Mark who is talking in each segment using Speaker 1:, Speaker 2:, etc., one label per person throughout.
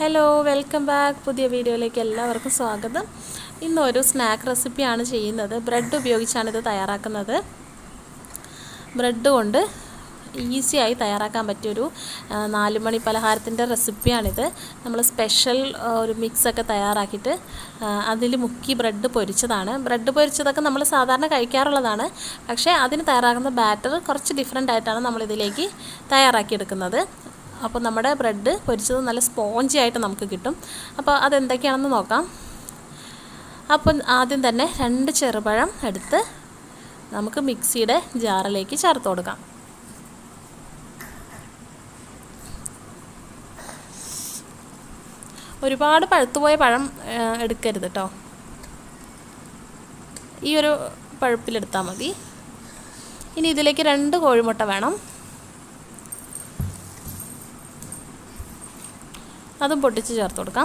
Speaker 1: hello welcome back പുതിയ വീഡിയോയിലേക്ക് എല്ലാവർക്കും സ്വാഗതം ഇന്നൊരു സ്നാക്ക് റെസിപ്പിയാണ് ചെയ്യുന്നത് ബ്രെഡ് ഉപയോഗിച്ചാണ് ഇത് തയ്യാറാക്കുന്നത് ബ്രെഡ് കൊണ്ട് ഈസിയായി തയ്യാറാക്കാൻ പറ്റിയൊരു ആ, നാല് മണി പലഹാരത്തിൻ്റെ റെസിപ്പിയാണിത് നമ്മൾ സ്പെഷ്യൽ ആ, ഒരു മിക്സൊക്കെ തയ്യാറാക്കിയിട്ട് അതിൽ മുക്കി ബ്രെഡ് പൊരിച്ചതാണ് ബ്രെഡ് പൊരിച്ചതൊക്കെ നമ്മൾ സാധാരണ കഴിക്കാറുള്ളതാണ് പക്ഷേ അതിന് തയ്യാറാക്കുന്ന ബാറ്റർ കുറച്ച് ഡിഫറെൻ്റ് ആയിട്ടാണ് നമ്മളിതിലേക്ക് തയ്യാറാക്കിയെടുക്കുന്നത് അപ്പോൾ നമ്മുടെ ബ്രെഡ് പൊരിച്ചത് നല്ല സ്പോഞ്ചി ആയിട്ട് നമുക്ക് കിട്ടും അപ്പോൾ അതെന്തൊക്കെയാണെന്ന് നോക്കാം അപ്പം ആദ്യം തന്നെ രണ്ട് ചെറുപഴം എടുത്ത് നമുക്ക് മിക്സിയുടെ ജാറിലേക്ക് ചേർത്ത് കൊടുക്കാം ഒരുപാട് പഴുത്തുപോയ പഴം ആ, എടുക്കരുത് കേട്ടോ ഈ ഒരു പഴുപ്പിലെടുത്താൽ മതി ഇനി ഇതിലേക്ക് രണ്ട് കോഴിമുട്ട വേണം അതും പൊട്ടിച്ച് ചേർത്ത് കൊടുക്കാം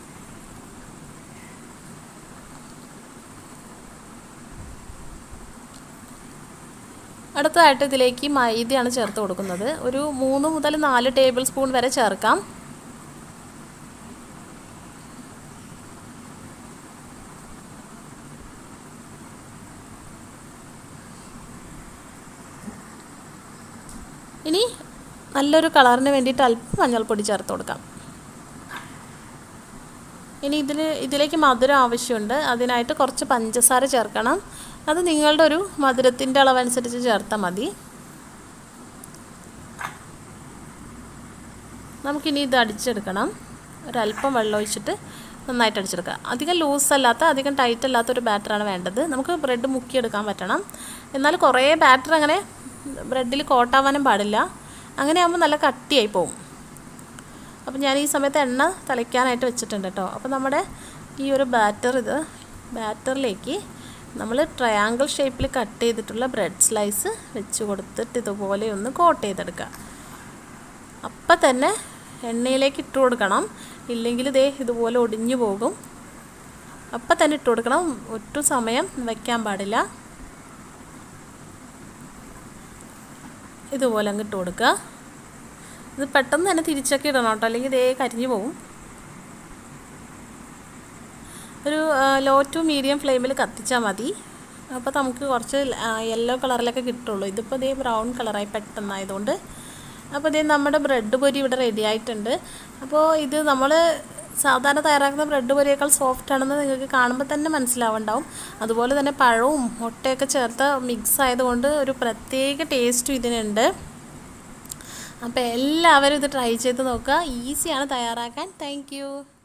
Speaker 1: അടുത്തതായിട്ട് ഇതിലേക്ക് മൈദയാണ് ചേർത്ത് കൊടുക്കുന്നത് ഒരു മൂന്ന് മുതൽ നാല് ടേബിൾ സ്പൂൺ വരെ ചേർക്കാം ഇനി നല്ലൊരു കളറിന് വേണ്ടിയിട്ട് അല്പം മഞ്ഞൾപ്പൊടി ചേർത്ത് കൊടുക്കാം ഇനി ഇതിൽ ഇതിലേക്ക് മധുരം ആവശ്യമുണ്ട് അതിനായിട്ട് കുറച്ച് പഞ്ചസാര ചേർക്കണം അത് നിങ്ങളുടെ ഒരു മധുരത്തിൻ്റെ അളവനുസരിച്ച് ചേർത്താൽ മതി നമുക്കിനി ഇത് അടിച്ചെടുക്കണം ഒരല്പം വെള്ളം ഒഴിച്ചിട്ട് നന്നായിട്ട് അടിച്ചെടുക്കുക അധികം ലൂസ് അല്ലാത്ത അധികം ടൈറ്റ് അല്ലാത്ത ഒരു ബാറ്ററാണ് വേണ്ടത് നമുക്ക് ബ്രെഡ് മുക്കിയെടുക്കാൻ പറ്റണം എന്നാൽ കുറേ ബാറ്റർ അങ്ങനെ ബ്രെഡിൽ കോട്ടാവാനും പാടില്ല അങ്ങനെ ആകുമ്പോൾ നല്ല കട്ടിയായി പോകും അപ്പോൾ ഞാൻ ഈ സമയത്ത് എണ്ണ തിളയ്ക്കാനായിട്ട് വെച്ചിട്ടുണ്ട് കേട്ടോ അപ്പോൾ നമ്മുടെ ഈ ഒരു ബാറ്റർ ഇത് ബാറ്ററിലേക്ക് നമ്മൾ ട്രയാങ്കിൾ ഷേപ്പിൽ കട്ട് ചെയ്തിട്ടുള്ള ബ്രെഡ് സ്ലൈസ് വെച്ച് കൊടുത്തിട്ട് ഇതുപോലെ ഒന്ന് കോട്ട് ചെയ്തെടുക്കുക അപ്പം തന്നെ എണ്ണയിലേക്ക് ഇട്ട് കൊടുക്കണം ഇല്ലെങ്കിൽ ഇതേ ഇതുപോലെ ഒടിഞ്ഞു പോകും അപ്പം തന്നെ ഇട്ട് കൊടുക്കണം ഒട്ടും സമയം വയ്ക്കാൻ പാടില്ല ഇതുപോലെ അങ്ങ് ഇട്ട് കൊടുക്കുക ഇത് പെട്ടെന്ന് തന്നെ തിരിച്ചൊക്കെ ഇടണം കേട്ടോ അല്ലെങ്കിൽ ഇതേ കരിഞ്ഞു പോകും ഒരു ലോ ടു മീഡിയം ഫ്ലെയിമിൽ കത്തിച്ചാൽ മതി അപ്പോൾ നമുക്ക് കുറച്ച് യെല്ലോ കളറിലൊക്കെ കിട്ടുള്ളൂ ഇതിപ്പോൾ ഇതേ ബ്രൗൺ കളറായി പെട്ടെന്നായതുകൊണ്ട് അപ്പോൾ ഇതേ നമ്മുടെ ബ്രെഡ് പൊരി ഇവിടെ റെഡി ആയിട്ടുണ്ട് അപ്പോൾ ഇത് നമ്മൾ സാധാരണ തയ്യാറാക്കുന്ന ബ്രെഡ് പൊരിയേക്കാൾ സോഫ്റ്റ് ആണെന്ന് നിങ്ങൾക്ക് കാണുമ്പോൾ തന്നെ മനസ്സിലാവുണ്ടാവും അതുപോലെ തന്നെ പഴവും മുട്ടയൊക്കെ ചേർത്ത മിക്സ് ആയതുകൊണ്ട് ഒരു പ്രത്യേക ടേസ്റ്റും ഇതിനുണ്ട് അപ്പോൾ എല്ലാവരും ഇത് ട്രൈ ചെയ്ത് നോക്കുക ഈസിയാണ് തയ്യാറാക്കാൻ താങ്ക്